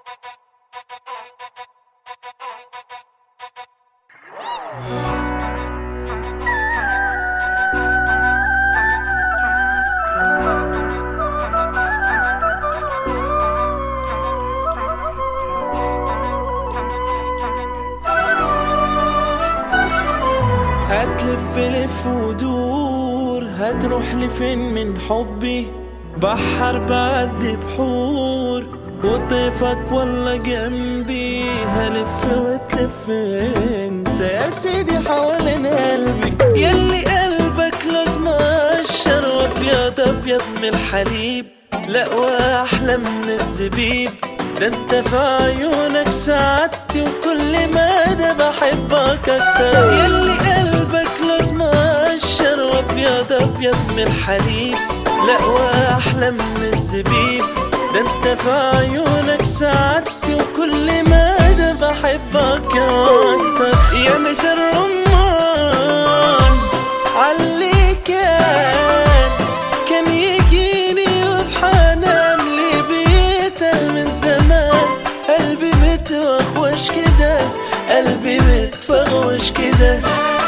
هتلف لف ودور هتروح لفين من حبي بحر بعد بحور وطيفك ولا جنبي هلف وتلف انت يا سيدي حوالين قلبي يلي قلبك لازم اشرب ابيض ابيض من الحليب لا واحلى من الزبيب ده انت في عيونك سعادتي وكل مدى بحبك اكتر يلي قلبك لازم اشرب ابيض ابيض من الحليب لا واحلى من الزبيب ده انت في عيونك سعادتي وكل مدى بحبك اكتر يا مسر رمان علي كان كان يجيني وبحنان لي بيته من زمان قلبي متوغوش كده قلبي متفغوش كده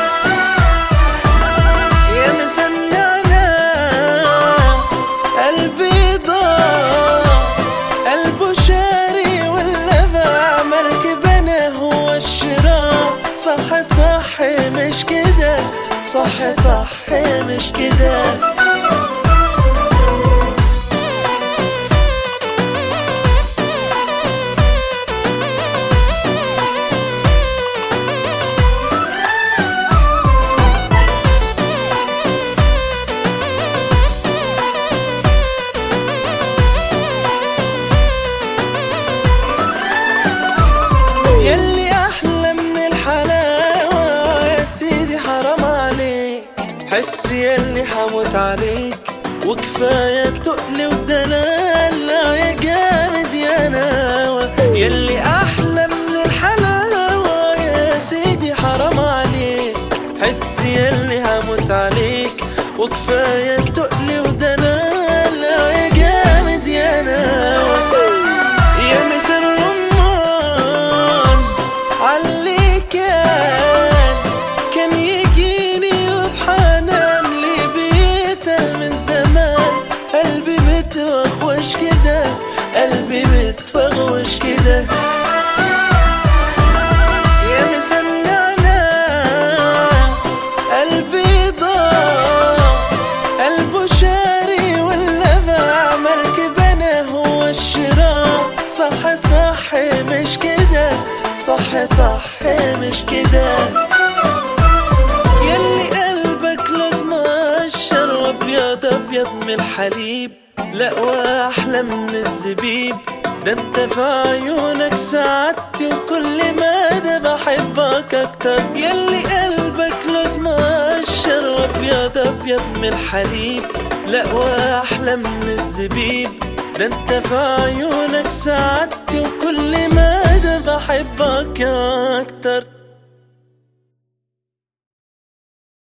يا مسنانا قلبي ضاع قلبه شاري ولا باع مركب انا هو الشراع صح صح مش كده صح صح مش كده يلي احلى من الحلاوه يا سيدي حرام عليك حس يلي حموت عليك وكفايه تقلي ودلال يا جامد يا ناوى يلي احلى من الحلاوه يا سيدي حرام عليك حس يلي هموت عليك وكفايه تقلي ودلال يا جامد يا ناوى يا مسر رمان علي كان كان يجيني وبحنان لي بيته من زمان قلبي متوغوش كده قلبي متفغوش كده يا مسنانا قلبي ضاع قلبه شاري ولا باع مركب انا هو الشراع صح صح مش كده صح صح مش كده يلي قلبك لازم اشرب ابيض ابيض من الحليب لا واحلى من الزبيب ده انت في عيونك سعادتي وكل مدى بحبك اكتر يلي قلبك لازم اشرب ابيض ابيض من الحليب لا واحلى من الزبيب ده انت في عيونك سعادتي وكل مدى بحبك اكتر